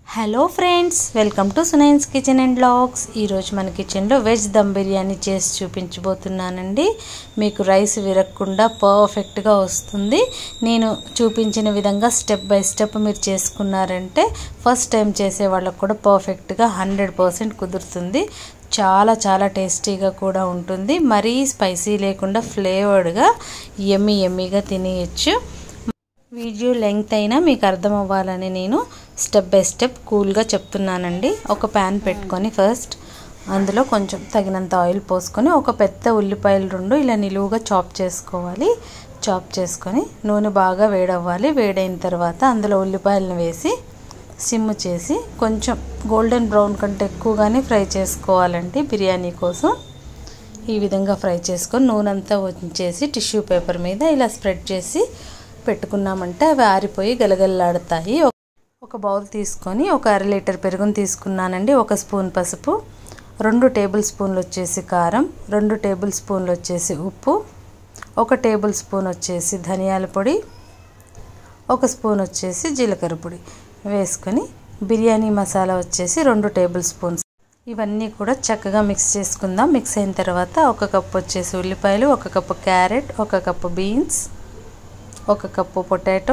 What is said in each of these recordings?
hello friends welcome to సునైన్స్ kitchen and blogs ఈరోజు మన కిచెన్లో వెజ్ దమ్ బిర్యానీ చేసి చూపించబోతున్నానండి మీకు రైస్ విరగకుండా పర్ఫెక్ట్గా వస్తుంది నేను చూపించిన విధంగా స్టెప్ బై స్టెప్ మీరు చేసుకున్నారంటే ఫస్ట్ టైం చేసే వాళ్ళకు కూడా పర్ఫెక్ట్గా హండ్రెడ్ పర్సెంట్ కుదురుతుంది చాలా చాలా టేస్టీగా కూడా ఉంటుంది మరీ స్పైసీ లేకుండా ఫ్లేవర్డ్గా ఎమ్మి ఎమ్మిగా తినేయచ్చు వీడియో లెంగ్త్ అయినా మీకు అర్థం అవ్వాలని నేను స్టెప్ బై స్టెప్ కూల్గా చెప్తున్నానండి ఒక ప్యాన్ పెట్టుకొని ఫస్ట్ అందులో కొంచెం తగినంత ఆయిల్ పోసుకొని ఒక పెద్ద ఉల్లిపాయలు రెండు ఇలా నిలువుగా చాప్ చేసుకోవాలి చాప్ చేసుకొని నూనె బాగా వేడవ్వాలి వేడైన తర్వాత అందులో ఉల్లిపాయలను వేసి సిమ్ చేసి కొంచెం గోల్డెన్ బ్రౌన్ కంటే ఎక్కువగానే ఫ్రై చేసుకోవాలండి బిర్యానీ కోసం ఈ విధంగా ఫ్రై చేసుకొని నూనె అంతా ఉంచేసి టిష్యూ పేపర్ మీద ఇలా స్ప్రెడ్ చేసి పెట్టుకున్నామంటే అవి ఆరిపోయి గలగలలాడతాయి ఒక బౌల్ తీసుకొని ఒక అర లీటర్ పెరుగును తీసుకున్నానండి ఒక స్పూన్ పసుపు రెండు టేబుల్ స్పూన్లు వచ్చేసి కారం రెండు టేబుల్ స్పూన్లు వచ్చేసి ఉప్పు ఒక టేబుల్ స్పూన్ వచ్చేసి ధనియాల పొడి ఒక స్పూన్ వచ్చేసి జీలకర్ర పొడి వేసుకొని బిర్యానీ మసాలా వచ్చేసి రెండు టేబుల్ స్పూన్స్ ఇవన్నీ కూడా చక్కగా మిక్స్ చేసుకుందాం మిక్స్ అయిన తర్వాత ఒక కప్పు వచ్చేసి ఉల్లిపాయలు ఒక కప్పు క్యారెట్ ఒక కప్పు బీన్స్ ఒక కప్పు పొటాటో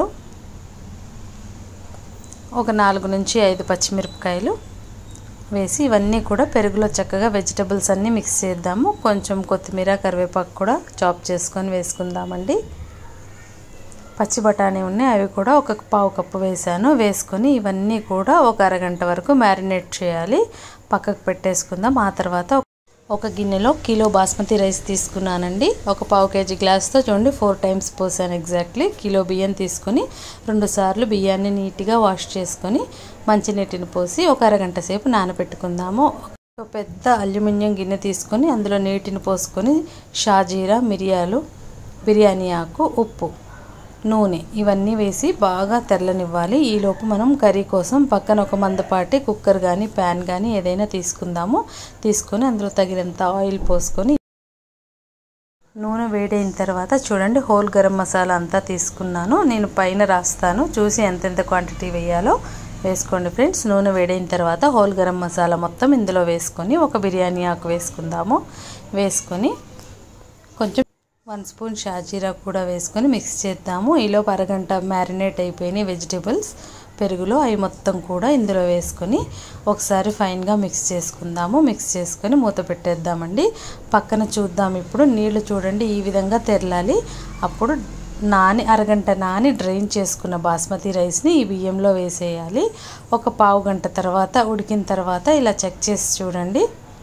ఒక నాలుగు నుంచి ఐదు పచ్చిమిరపకాయలు వేసి ఇవన్నీ కూడా పెరుగులో చక్కగా వెజిటబుల్స్ అన్నీ మిక్స్ చేద్దాము కొంచెం కొత్తిమీర కరివేపాకు కూడా చాప్ చేసుకొని వేసుకుందామండి పచ్చి బఠానీ ఉన్నాయి అవి కూడా ఒక పావు కప్పు వేసాను వేసుకొని ఇవన్నీ కూడా ఒక అరగంట వరకు మ్యారినేట్ చేయాలి పక్కకు పెట్టేసుకుందాం ఆ తర్వాత ఒక గిన్నెలో కిలో బాస్మతి రైస్ తీసుకున్నానండి ఒక పావు కేజీ గ్లాస్తో చూడండి ఫోర్ టైమ్స్ పోసాను ఎగ్జాక్ట్లీ కిలో బియ్యం తీసుకొని రెండు సార్లు బియ్యాన్ని నీట్గా వాష్ చేసుకొని మంచినీటిని పోసి ఒక అరగంట సేపు నానబెట్టుకుందాము ఒక పెద్ద అల్యూమినియం గిన్నె తీసుకొని అందులో నీటిని పోసుకొని షాజీరా మిరియాలు బిర్యానీ ఆకు ఉప్పు నూనె ఇవన్నీ వేసి బాగా తెల్లనివ్వాలి ఈలోపు మనం కర్రీ కోసం పక్కన ఒక మందపాటి కుక్కర్ కానీ ప్యాన్ కానీ ఏదైనా తీసుకుందాము తీసుకొని అందులో తగినంత ఆయిల్ పోసుకొని నూనె వేడైన తర్వాత చూడండి హోల్ గరం మసాలా అంతా తీసుకున్నాను నేను పైన రాస్తాను చూసి ఎంతెంత క్వాంటిటీ వేయాలో వేసుకోండి ఫ్రెండ్స్ నూనె వేడైన తర్వాత హోల్ గరం మసాలా మొత్తం ఇందులో వేసుకొని ఒక బిర్యానీ ఆకు వేసుకుందాము వేసుకొని కొంచెం వన్ స్పూన్ షాజీరా కూడా వేసుకొని మిక్స్ చేద్దాము ఈలోపు అరగంట మ్యారినేట్ అయిపోయినాయి వెజిటేబుల్స్ పెరుగులో అవి మొత్తం కూడా ఇందులో వేసుకొని ఒకసారి ఫైన్గా మిక్స్ చేసుకుందాము మిక్స్ చేసుకొని మూత పెట్టేద్దామండి పక్కన చూద్దాం ఇప్పుడు నీళ్లు చూడండి ఈ విధంగా తెరలాలి అప్పుడు నాని అరగంట నాని డ్రైన్ చేసుకున్న బాస్మతి రైస్ని ఈ బియ్యంలో వేసేయాలి ఒక పావు గంట తర్వాత ఉడికిన తర్వాత ఇలా చెక్ చేసి చూడండి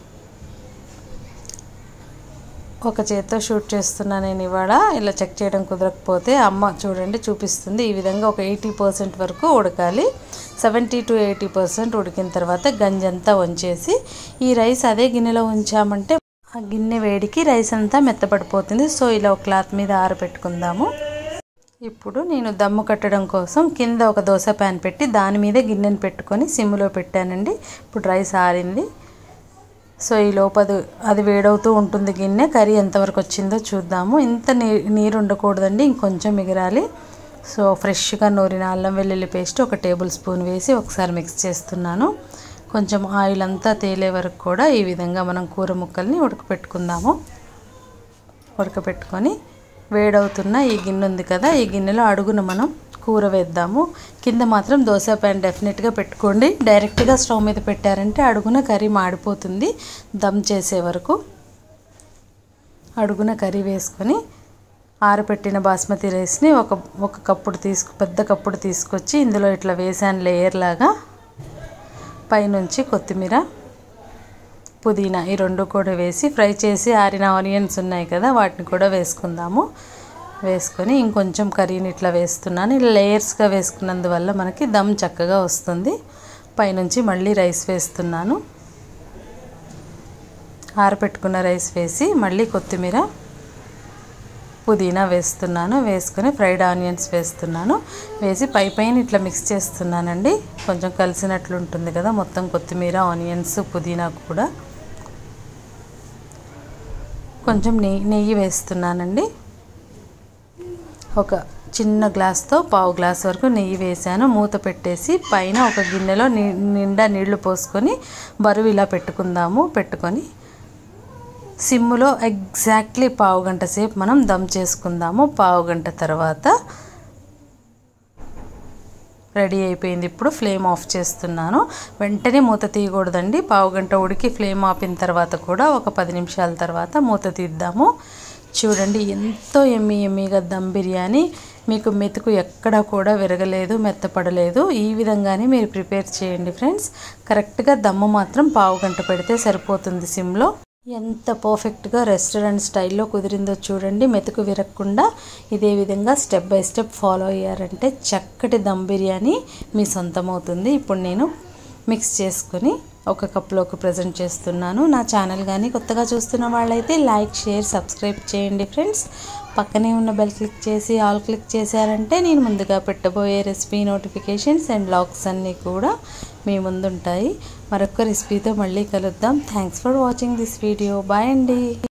ఒక చేత్తో షూట్ చేస్తున్నా నేను ఇవాళ ఇలా చెక్ చేయడం కుదరకపోతే అమ్మ చూడండి చూపిస్తుంది ఈ విధంగా ఒక ఎయిటీ పర్సెంట్ వరకు ఉడకాలి సెవెంటీ టు ఎయిటీ పర్సెంట్ ఉడికిన తర్వాత గంజంతా వంచేసి ఈ రైస్ అదే గిన్నెలో ఉంచామంటే ఆ గిన్నె వేడికి రైస్ అంతా మెత్తపడిపోతుంది సో ఇలా ఒక క్లాత్ మీద ఆరబెట్టుకుందాము ఇప్పుడు నేను దమ్ము కట్టడం కోసం కింద ఒక దోశ ప్యాన్ పెట్టి దాని మీద గిన్నెను పెట్టుకొని సిమ్లో పెట్టానండి ఇప్పుడు రైస్ ఆరింది సో ఈ లోపది అది వేడవుతూ ఉంటుంది గిన్నె కర్రీ ఎంతవరకు వచ్చిందో చూద్దాము ఇంత నీ నీరు ఉండకూడదండి ఇంకొంచెం మిగరాలి సో ఫ్రెష్గా నూరిన అల్లం వెల్లుల్లి పేస్ట్ ఒక టేబుల్ స్పూన్ వేసి ఒకసారి మిక్స్ చేస్తున్నాను కొంచెం ఆయిల్ అంతా తేలే వరకు కూడా ఈ విధంగా మనం కూర ముక్కల్ని ఉడకపెట్టుకుందాము ఉడకపెట్టుకొని వేడవుతున్న ఈ గిన్నె ఉంది కదా ఈ గిన్నెలో అడుగున మనం కూర వేద్దాము కింద మాత్రం దోశ ప్యాన్ డెఫినెట్గా పెట్టుకోండి డైరెక్ట్గా స్టవ్ మీద పెట్టారంటే అడుగున కర్రీ మాడిపోతుంది దమ్ చేసే వరకు అడుగున కర్రీ వేసుకొని ఆరబెట్టిన బాస్మతి రైస్ని ఒక ఒక కప్పుడు తీసుకు పెద్ద కప్పుడు తీసుకొచ్చి ఇందులో ఇట్లా వేసాను లేయర్ లాగా పైనుంచి కొత్తిమీర పుదీనా ఈ రెండు కూడా వేసి ఫ్రై చేసి ఆరిన ఆనియన్స్ ఉన్నాయి కదా వాటిని కూడా వేసుకుందాము వేసుకొని ఇంకొంచెం కర్రీని ఇట్లా వేస్తున్నాను ఇలా లేయర్స్గా వేసుకున్నందువల్ల మనకి దమ్ చక్కగా వస్తుంది పైనుంచి మళ్ళీ రైస్ వేస్తున్నాను ఆరపెట్టుకున్న రైస్ వేసి మళ్ళీ కొత్తిమీర పుదీనా వేస్తున్నాను వేసుకొని ఫ్రైడ్ ఆనియన్స్ వేస్తున్నాను వేసి పై పైన ఇట్లా మిక్స్ చేస్తున్నానండి కొంచెం కలిసినట్లు ఉంటుంది కదా మొత్తం కొత్తిమీర ఆనియన్స్ పుదీనా కూడా కొంచెం నెయ్యి నెయ్యి వేస్తున్నానండి ఒక చిన్న గ్లాస్తో పావు గ్లాస్ వరకు నెయ్యి వేసాను మూత పెట్టేసి పైన ఒక గిన్నెలో ని నిండా నీళ్లు పోసుకొని బరువు ఇలా పెట్టుకుందాము పెట్టుకొని సిమ్ములో ఎగ్జాక్ట్లీ పావు గంట సేపు మనం దమ్ చేసుకుందాము పావు గంట తర్వాత రెడీ అయిపోయింది ఇప్పుడు ఫ్లేమ్ ఆఫ్ చేస్తున్నాను వెంటనే మూత తీయకూడదండి పావు గంట ఉడికి ఫ్లేమ్ ఆపిన తర్వాత కూడా ఒక పది నిమిషాల తర్వాత మూత తీద్దాము చూడండి ఎంతో ఎమ్మి ఎమ్మిగా దమ్ బిర్యానీ మీకు మెతుకు ఎక్కడ కూడా విరగలేదు మెత్తపడలేదు ఈ విధంగానే మీరు ప్రిపేర్ చేయండి ఫ్రెండ్స్ కరెక్ట్గా దమ్ము మాత్రం పావు గంట పెడితే సరిపోతుంది సిమ్లో ఎంత పర్ఫెక్ట్గా రెస్టారెంట్ స్టైల్లో కుదిరిందో చూడండి మెతుకు విరగకుండా ఇదే విధంగా స్టెప్ బై స్టెప్ ఫాలో అయ్యారంటే చక్కటి దమ్ బిర్యానీ మీ సొంతమవుతుంది ఇప్పుడు నేను మిక్స్ చేసుకుని ఒక కప్లోకి ప్రజెంట్ చేస్తున్నాను నా ఛానల్ కానీ కొత్తగా చూస్తున్న వాళ్ళైతే లైక్ షేర్ సబ్స్క్రైబ్ చేయండి ఫ్రెండ్స్ పక్కనే ఉన్న బెల్ క్లిక్ చేసి ఆల్ క్లిక్ చేశారంటే నేను ముందుగా పెట్టబోయే రెసిపీ నోటిఫికేషన్స్ అండ్ లాగ్స్ అన్నీ కూడా మీ ముందుంటాయి మరొక రెసిపీతో మళ్ళీ కలుద్దాం thanks for watching this video bye అండి